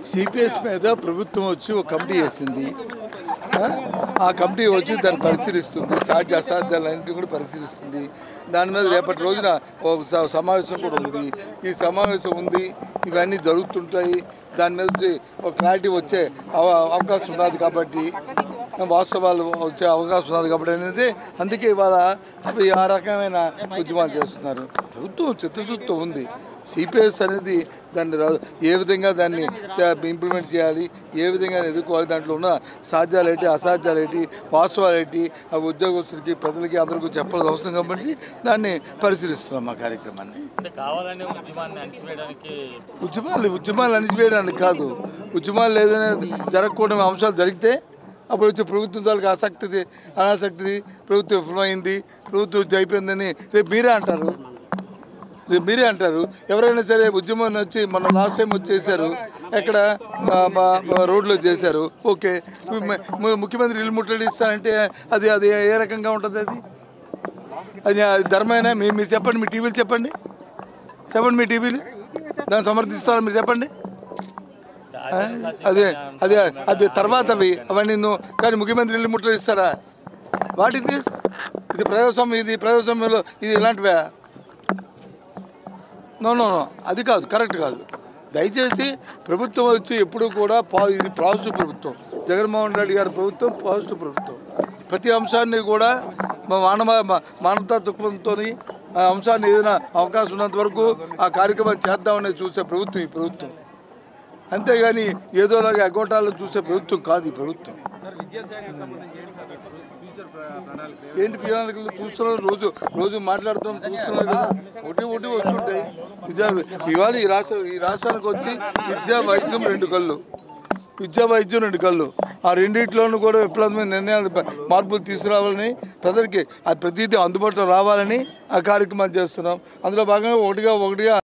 CPS మీద ప్రభుత్వం వచ్చి ఒక కమిటీ వేసింది ఆ? ఆ కమిటీ వచ్చి దాన్ని పరిశీలిస్తుంది సాధ్య అసాధ్యాలన్నింటినీ కూడా పరిశీలిస్తుంది దాని మీద రేపటి రోజున ఒక స- సమావేశం కూడా ఉంది ఈ సమావేశం ఉంది ఇవన్నీ జరుగుతుంటాయి దాని మీద వచ్చి ఒక క్లారిటీ వచ్చే అవ- అవకాశం ఉన్నది కాబట్టి వాస్తవాలు వచ్చే అవకాశం ఉన్నది కాబట్టి అనేది అందుకే ఇవాళ అవి ఆ రకమైన ఉద్యమాలు చేస్తున్నారు ప్రభుత్వం చిత్తశుద్ధితో ఉంది సిపిఎస్ అనేది దాన్ని రా- ఏ విధంగా దాన్ని ఇంప్లిమెంట్ చేయాలి ఏ విధంగా ఎదుర్కోవాలి దాంట్లో ఉన్న సాధ్యాలు ఏంటి అసాధ్యాలు ఏంటి వాస్తవాలు ఏంటి అవి ఉద్యోగస్తులకి ప్రజలకి అందరికీ చెప్పాల్సిన అవసరం కాబట్టి దాన్ని పరిశీలిస్తున్నాం మా కార్యక్రమాన్ని అంటే కావాలనే ఉద్యమాన్ని అణిచివేయడానికి ఉద్యమాలు ఉద్యమాలు అణిచివేయడానికి కాదు ఉద్యమాలు ఏదైనా జరగకూడని అంశాలు జరిగితే అప్పుడు వచ్చి ప్రభుత్వం తాలూకు ఆసక్తి అనాసక్తి ప్రభుత్వం విఫలమైంది ప్రభుత్వం అయిపోయిందని రేపు మీరే అంటారు రేపు మీరే అంటారు ఎవరైనా సరే ఉద్యమం వచ్చి మన లాస్ట్ టైం వచ్చేసారు ఎక్కడ మా- మా- మా రోడ్లో చేశారు ఓకే ము- ము- ముఖ్యమంత్రి ఇల్లు ముట్టడి ఇస్తానంటే అది అది ఏ రకంగా ఉంటుంది అది అది అది ధర్మేనా మీ మీరు చెప్పండి మీ టీవీలు చెప్పండి చెప్పండి మీ టీవీలు దాన్ని సమర్థిస్తారా మీరు చెప్పండి ఆ? అదే అదే అదే తర్వాత అవి అవన్నీ నువ్వు కానీ ముఖ్యమంత్రి ఇల్లు ముట్టడి ఇస్తారా వాట్ ఇస్ దిస్ ఇది ప్రజాస్వామ్యం ఇది ప్రజాస్వామ్యంలో ఇది ఇలాంటివే నో నో నో అది కాదు కరెక్ట్ కాదు దయచేసి ప్రభుత్వం వచ్చి ఎప్పుడు కూడా పా ఇది పాజిటివ్ ప్రభుత్వం జగన్మోహన్ రెడ్డి గారి ప్రభుత్వం పాజిటివ్ ప్రభుత్వం ప్రతి అంశాన్ని కూడా మా మానవ మా- మానవతా దృక్పథంతో ఆ అంశాన్ని ఏదైనా అవకాశం ఉన్నంత వరకు ఆ కార్యక్రమం చేద్దామని చూసే ప్రభుత్వం ఈ ప్రభుత్వం అంతేగాని ఏదోలాగా ఎగోటాలను చూసే ప్రభుత్వం కాదు ఈ ప్రభుత్వం సార్ విద్యాశాఖకు సంబంధించి ఏంటి సార్ ఫ్యూచర్ ప్రణాళిక ఏంటి ప్రణాళికలు చూస్తున్నారు రోజు రోజు మాట్లాడుతున్నాం చూస్తున్నారు కదా ఒకటి ఒకటి వస్తుంటాయి విద్యా ఇవాళ ఈ రాష్ట్ర ఈ రాష్ట్రానికి వచ్చి విద్యా వైద్యం రెండు కళ్ళు విద్యా వైద్యం రెండు కళ్ళు ఆ రెండింటిలోనూ కూడా విప్లవమైన నిర్ణయాలు మార్పులు తీసుకురావాలని ప్రజలకి అది ప్రతిదీ అందుబాటులో రావాలని ఆ కార్యక్రమాలు చేస్తున్నాం అందులో భాగంగా ఒకటిగా ఒకటిగా